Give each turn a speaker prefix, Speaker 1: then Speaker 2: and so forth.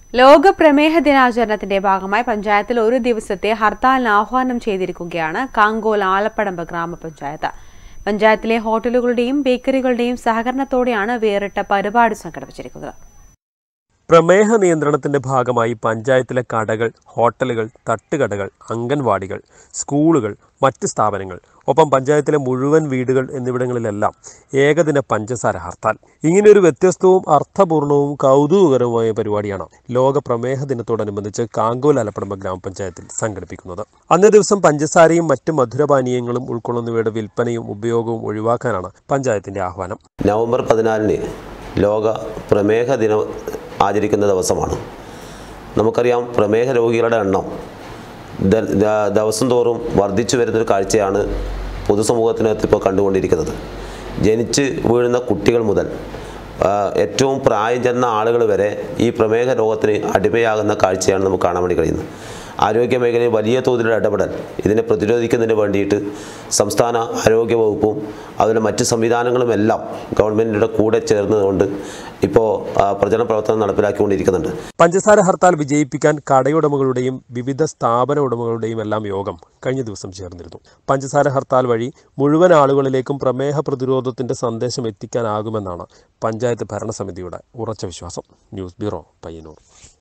Speaker 1: ലോക പ്രമേഹ ദിനാചരണത്തിന്റെ ഭാഗമായി പഞ്ചായത്തിൽ ഒരു ദിവസത്തെ ഹർത്താലിന് ആഹ്വാനം ചെയ്തിരിക്കുകയാണ് കാങ്കോൽ ആലപ്പടമ്പ് ഗ്രാമപഞ്ചായത്ത് പഞ്ചായത്തിലെ ഹോട്ടലുകളുടെയും ബേക്കറികളുടെയും സഹകരണത്തോടെയാണ് വേറിട്ട പരിപാടി സംഘടിപ്പിച്ചിരിക്കുന്നത്
Speaker 2: പ്രമേഹ നിയന്ത്രണത്തിന്റെ ഭാഗമായി പഞ്ചായത്തിലെ കടകൾ ഹോട്ടലുകൾ തട്ടുകടകൾ അംഗൻവാടികൾ സ്കൂളുകൾ മറ്റ് സ്ഥാപനങ്ങൾ ഒപ്പം പഞ്ചായത്തിലെ മുഴുവൻ വീടുകൾ എന്നിവിടങ്ങളിലെല്ലാം ഏകദിന പഞ്ചസാര ഹർത്താൽ ഇങ്ങനെയൊരു വ്യത്യസ്തവും അർത്ഥപൂർണവും കൗതുകകരവുമായ പരിപാടിയാണ് ലോക പ്രമേഹ ദിനത്തോടനുബന്ധിച്ച് കാങ്കോൽ അലപ്പടമ്പ ഗ്രാമപഞ്ചായത്തിൽ സംഘടിപ്പിക്കുന്നത് അന്നേ ദിവസം പഞ്ചസാരയും മറ്റ് മധുരപാനീയങ്ങളും ഉൾക്കൊള്ളുന്നവയുടെ വിൽപ്പനയും ഉപയോഗവും ഒഴിവാക്കാനാണ് പഞ്ചായത്തിന്റെ ആഹ്വാനം
Speaker 3: നവംബർ പതിനാലിന് ലോക പ്രമേഹ ദിനം ആചരിക്കുന്ന ദിവസമാണ് നമുക്കറിയാം പ്രമേഹ രോഗികളുടെ എണ്ണം ദ- ദ- ദിവസം തോറും വർദ്ധിച്ചു വരുന്നൊരു കാഴ്ചയാണ് പൊതുസമൂഹത്തിനകത്ത് ഇപ്പോൾ കണ്ടുകൊണ്ടിരിക്കുന്നത് ജനിച്ച് വീഴുന്ന കുട്ടികൾ മുതൽ ആ, ഏറ്റവും പ്രായം ചെന്ന ആളുകൾ വരെ ഈ പ്രമേഹ രോഗത്തിന് അടിമയാകുന്ന കാഴ്ചയാണ് നമുക്ക് കാണാൻ വേണ്ടി കഴിയുന്നത് ആരോഗ്യ മേഖലയിൽ വലിയ തോതിലുള്ള ഇടപെടൽ ഇതിനെ പ്രതിരോധിക്കുന്നതിന് വേണ്ടിയിട്ട് സംസ്ഥാന ആരോഗ്യ വകുപ്പും അതുപോലെ മറ്റ് സംവിധാനങ്ങളും എല്ലാം ഗവൺമെൻറ്റിൻ്റെ കൂടെ ചേർന്നുകൊണ്ട് ഇപ്പോൾ ആ, പ്രചരണ പ്രവർത്തനം നടപ്പിലാക്കിക്കൊണ്ടിരിക്കുന്നുണ്ട്
Speaker 2: പഞ്ചസാര ഹർത്താൽ വിജയിപ്പിക്കാൻ കടയുടമകളുടെയും വിവിധ സ്ഥാപന ഉടമകളുടെയും എല്ലാം യോഗം കഴിഞ്ഞ ദിവസം ചേർന്നിരുന്നു പഞ്ചസാര ഹർത്താൽ വഴി മുഴുവൻ ആളുകളിലേക്കും പ്രമേഹ പ്രതിരോധത്തിന്റെ സന്ദേശം എത്തിക്കാനാകുമെന്നാണ് പഞ്ചായത്ത് ഭരണസമിതിയുടെ ഉറച്ച വിശ്വാസം ന്യൂസ് ബ്യൂറോ പയ്യന്നൂർ